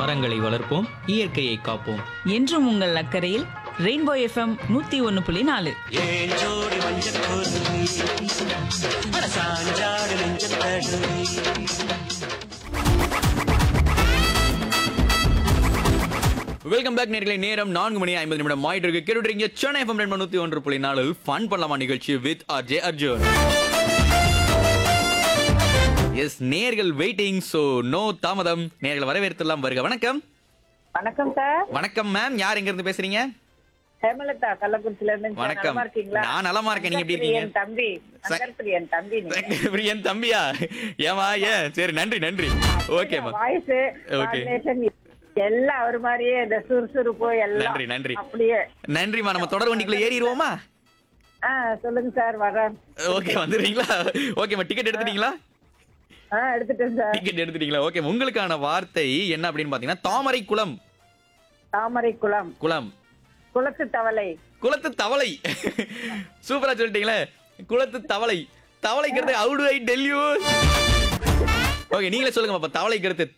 மரங்களை வளர்ப்போம் இயற்கையை காப்போம் என்றும் உங்கள் அக்கறையில் ரெயின்போ எஃப்எம் நூத்தி ஒன்னு புள்ளி நாலு ஏன் ஜோடி மஞ்சள் கோதுமை அட சாஞ்சாடு நெஞ்சல் தடுமை வெல்கம் பேக் நேர்களை நேரம் நான்கு மணி ஐம்பது நிமிடம் ஆயிட்டு இருக்கு கேட்டுறீங்க சென்னை எஃப்எம் ரெண்டு நூத்தி ஒன்று புள்ளி நாலில் ஃபன் பண்ணலாமா நிகழ்ச்சி வித் அர்ஜே அர்ஜுன் எஸ் நேர்கள் வெயிட்டிங் சோ நோ தாமதம் நேர்கள் வரவேற்கலாம் வருக வணக்கம் வணக்கம் சார் வணக்கம் மேம் யார் எங்க இருந்து பேசுறீங்க ஹேமலதா கள்ளக்குறிச்சில இருந்து சார். வணக்கம். நலமா இருக்கீங்களா நான் நலமா இருக்கேன். நீங்க எப்படி இருக்கீங்க? என் தம்பி சங்கர்பிரியன் தம்பி நீங்க என் தம்பியா ஏமா ஏன் சரி நன்றி நன்றி ஓகேமா வாய்ஸ் Okay. எல்லாம் அவர் மாதிரியே இந்த சுறுசுறுப்பு எல்லாம் நன்றி, நன்றி. அப்படியே நன்றிமா நம்ம தொடர் வண்டிக்குள்ள ஏறிடுவோமா ஆ சொல்லுங்க சார் வரேன் ஓகே வந்துடுறீங்களா ஓகேமா டிக்கெட் எடுத்துட்டீங்களா ஆ எடுத்துட்டேன் சார் டிக்கெட் எடுத்துட்டீங்களா ஓகே உங்களுக்கான வார்த்தை என்ன அப்படின்னு பாத்தீங்கன்னா தாமரை குளம் தாமரை குளம் குளம் குளத்து தவளை குளத்து தவளை சூப்பரா சொல்லிட்டீங்களே குளத்து தவளை தவளைக்கிறது how do I tell you okay நீங்களே சொல்லுங்க பாப்பா தவளைக்கிறது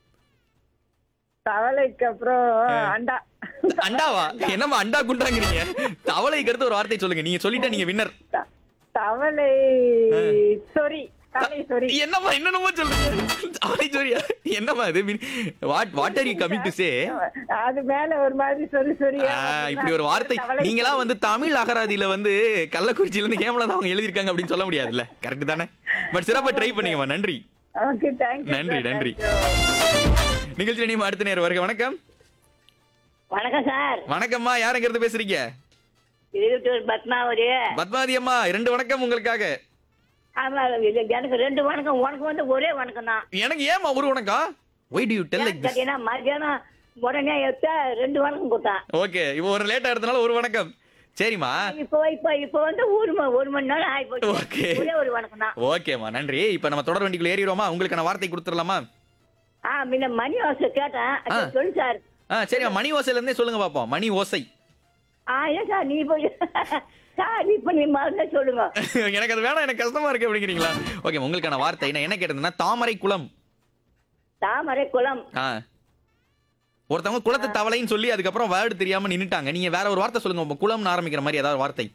தவளைக்கு அப்புறம் அண்டா அண்டாவா என்னம்மா அண்டா குண்டாங்கிறீங்க தவளைக்கிறது ஒரு வார்த்தை சொல்லுங்க நீங்க சொல்லிட்டா நீங்க வின்னர் த- தவளை சொறி தவளை சொறி என்னம்மா என்னென்னமோ சொல்லுங்க தவளை சொல்லியா என்னம்மா இது what what are you coming to say அது மேல ஒரு மாதிரி சொறி சொறியா இப்படி ஒரு வார்த்தை தவளை நீங்களா வந்து தமிழ் அகராதியில வந்து கள்ளக்குறிச்சியில இருந்து ஹேமலதா அவங்க எழுதிருக்காங்க அப்படின்னு சொல்ல முடியாதுல்ல கரெக்ட் தானே பட் சிறப்பா ட்ரை பண்ணீங்கம்மா நன்றி ஓகே தேங்க்யூ நன்றி, நன்றி. நிகழ்ச்சி நீங்க அடுத்த நேரம் வருக வணக்கம் வணக்கம் சார் வணக்கம்மா யாருங்கிறது பேசுறீங்க இருபத்தூர் பத்மாவதி பத்மாவதி அம்மா இரண்டு வணக்கம் உங்களுக்காக ஆமா இது எனக்கு ரெண்டு வணக்கம் உனக்கு வந்து ஒரே வணக்கம் தான் எனக்கு ஏமா ஒரு வணக்கம் why do you tell like this கேட்டீங்கன்னா மத்தியானம் உடனே எடுத்தா ரெண்டு வணக்கம் கொடுத்தான் ஓகே இப்போ ஒரு லேட்டா எடுத்தனால ஒரு வணக்கம் சரிம்மா இப்போ இப்போ இப்போ வந்து ஒரு ம- ஒரு மணி நேரம் ஆகி போச்சு Okay. ஒரே ஒரு வணக்கம் தான் ஓகேம்மா நன்றி இப்போ நம்ம தொடர் வண்டிக்குள்ள ஏறிடுவோமா உங்களுக்கான வார்த்தை கொடுத்துடலாமா ஆ முன்ன மணி வாசல் கேட்டேன் ஆ. அது சொல்லு சார் ஆ சரிம்மா மணி ஓசையில இருந்தே சொல்லுங்க பாப்போம் மணி ஓசை ஆ ஏன் சார் நீ போய் சார் இப்போ நீ மறந்தே சொல்லுங்க எனக்கு அது வேணாம் எனக்கு கஷ்டமா இருக்கு அப்படிங்கிறீங்களா ஓகே உங்களுக்கான வார்த்தை நான் என்ன கேட்டதுன்னா தாமரை குளம் தாமரை குளம் ஆ ஒருத்தவங்க குளத்து தவளைன்னு சொல்லி அதுக்கப்புறம் வேர்டு தெரியாம நின்னுட்டாங்க நீங்க வேற ஒரு வார்த்தை சொல்லுங்க உங்க குளம்னு ஆரம்பிக்கிற மாதிரி ஏதாவது வார்த்தை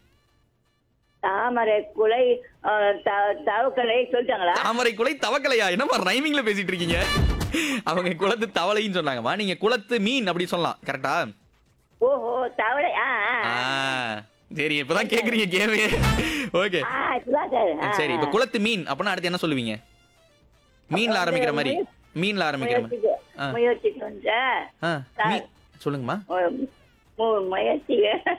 தாமரை குலை ஆ, த- தவக்கலை சொல்லிட்டாங்களா தாமரை குலை தவக்கலையா என்னமா ரைமிங்ல பேசிட்டு இருக்கீங்க அவங்க குளத்து தவளைன்னு சொன்னாங்கம்மா நீங்க குளத்து மீன் அப்படி சொல்லலாம் கரெக்டா ஓஹோ தவளை ஆ ஆ, ஆ ஆ. சரி இப்பதான் கேக்குறீங்க கேமே ஓகே ஆ இப்பதான் சார் ஆ, சரி இப்ப குளத்து மீன் அப்படின்னா அடுத்து என்ன சொல்லுவீங்க மீன்ல ஆரம்பிக்கிற மாதிரி மீன்ல ஆரம்பிக்கிற மாதிரி முயற்சிக்கு ஆ. முயற்சிக்கு வந்து ஆ, மீன் சொல்லுங்கம்மா மு- மு- முயற்சி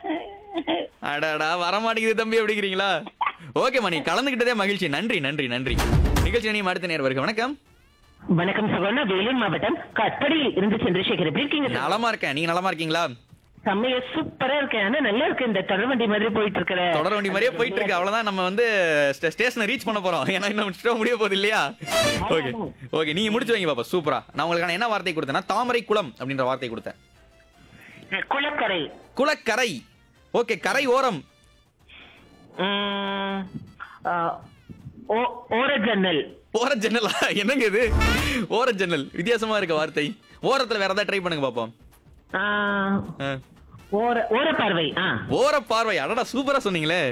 அடாடா வரமாட்டேங்குது தம்பி அப்படிங்கிறீங்களா ஓகேம்மா நீ கலந்துகிட்டதே மகிழ்ச்சி நன்றி நன்றி நன்றி நிகழ்ச்சி நீ அடுத்த நேரம் வருக வணக்கம் வணக்கம் சகோதரா வேலூர் மாவட்டம் கட்படியில் இருந்து சந்திரசேகர் எப்படி இருக்கீங்க சார்? நலமா இருக்கேன் நீங்க நலமா இருக்கீங்களா செம்மையா சூப்பரா இருக்கேன் ஆனா நல்லா இருக்கு இந்த தொடர்வண்டி மாதிரி போயிட்டு இருக்கிற தொடர் வண்டி மாதிரியே போயிட்டு இருக்கு அவ்வளவுதான் நம்ம வந்து ஸ்டேஷனை ரீச் பண்ண போறோம் ஏன்னா இன்னும் show முடிய போகுது இல்லையா ஓகே ஓகே நீங்க முடிச்சு வைங்க பாப்பா சூப்பரா நான் உங்களுக்கான என்ன வார்த்தை கொடுத்தேன்னா தாமரை குளம் அப்படின்ற வார்த்தை கொடுத்தேன் குளக்கரை குளக்கரை ஓகே கரை ஓரம் உம், ஆ, ஓ- ஓர ஜன்னல் ஓர ஜன்னலா என்னங்க இது ஓர ஜன்னல் வித்தியாசமா இருக்க வார்த்தை ஓரத்துல வேற ஏதாவது ட்ரை பண்ணுங்க பாப்போம் ஆ, ஆ. ஓர ஓர பார்வை ஆ ஓர பார்வை அடடா சூப்பரா சொன்னீங்களே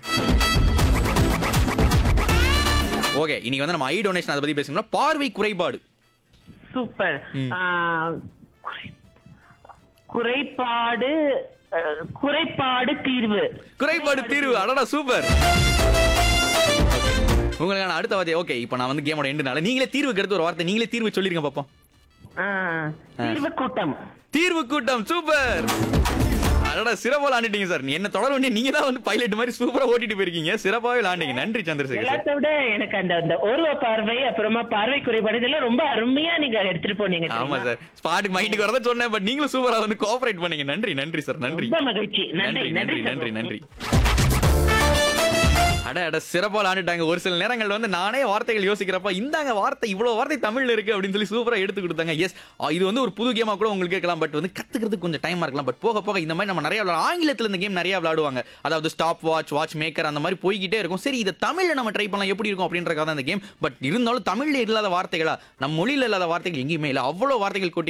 ஓகே இன்னைக்கு வந்து நம்ம ஐ டொனேஷன் அதை பத்தி பேசணும்னா பார்வை குறைபாடு சூப்பர் ஆ, குறை- குறைபாடு அ, குறைபாடு தீர்வு குறைபாடு தீர்வு அடடா சூப்பர் உங்களுக்கான அடுத்த வார்த்தை ஓகே இப்போ நான் வந்து கேமோட எண்டுனால நீங்களே தீர்வுக்கு எடுத்து ஒரு வார்த்தை நீங்களே தீர்வு சொல்லிருங்க பாப்போம் ஆ, தீர்வு கூட்டம் தீர்வு கூட்டம் சூப்பர் அடடா சிறப்பா விளாண்டுட்டீங்க சார் என்ன தொடர வேண்டிய நீங்க தான் வந்து பைலட் மாதிரி சூப்பரா ஓட்டிட்டு போயிருக்கீங்க சிறப்பாவே விளாண்டீங்க நன்றி சந்திரசேகர் சார் எல்லாத்த விட எனக்கு அந்த அந்த ஒருவ பார்வை அப்புறமா பார்வை குறைபாடு இதெல்லாம் ரொம்ப அருமையா நீங்க எடுத்துட்டு போனீங்க ஆமா தெரியுமா? சார் ஸ்பாட்டுக்கு மைண்டுக்கு வரதான் சொன்னேன் பட் நீங்களும் சூப்பரா வந்து கோஆபரேட் பண்ணீங்க நன்றி நன்றி சார் நன்றி ரொம்ப மகிழ்ச்சி நன்றி நன்றி நன்றி சகோ. நன்றி அட அட சிறப்பா விளாண்டுட்டாங்க ஒரு சில நேரங்கள் வந்து நானே வார்த்தைகள் யோசிக்கிறப்ப இந்தாங்க வார்த்தை இவ்வளவு வார்த்தை தமிழ்ல இருக்கு அப்படின்னு சொல்லி சூப்பரா எடுத்து கொடுத்தாங்க எஸ் இது வந்து ஒரு புது கேமா கூட உங்களுக்கு இருக்கலாம் பட் வந்து கத்துக்கிறதுக்கு கொஞ்சம் டைமா இருக்கலாம் பட் போக போக இந்த மாதிரி நம்ம நிறைய விளையாட ஆங்கிலத்துல இந்த கேம் நிறைய விளையாடுவாங்க அதாவது ஸ்டாப் வாட்ச் வாட்ச் மேக்கர் அந்த மாதிரி போய்கிட்டே இருக்கும் சரி இதை தமிழ்ல நம்ம ட்ரை பண்ணலாம் எப்படி இருக்கும் அப்படின்றக்காக தான் இந்த கேம் பட் இருந்தாலும் தமிழ்ல இல்லாத வார்த்தைகளா நம்ம மொழியில இல்லாத வார்த்தைகள் எங்கேயுமே இல்லை அவ்வளவு வார்த்தைகள் கொட்டி